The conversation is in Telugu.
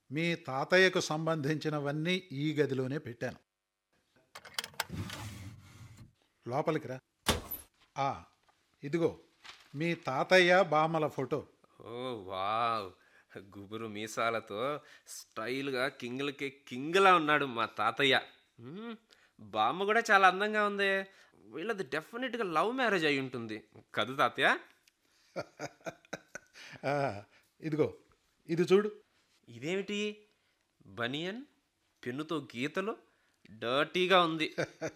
మీ తాతయ్యకు సంబంధించినవన్నీ ఈ గదిలోనే పెట్టాను లోపలికి రా ఆ, ఇదిగో మీ తాతయ్య బామ్మల ఫోటో ఓ వావ్ గుబురు మీసాలతో స్టైల్గా కింగ్లకి కింగ్లా ఉన్నాడు మా తాతయ్య మ్మ్, బామ్మ కూడా చాలా అందంగా ఉంది వీళ్ళది డెఫినెట్గా లవ్ మ్యారేజ్ అయి ఉంటుంది కదు తాతయ్య ఆ, ఇదిగో ఇది చూడు ఇదేమిటి బనియన్ పెన్నుతో గీతలు డర్టీగా ఉంది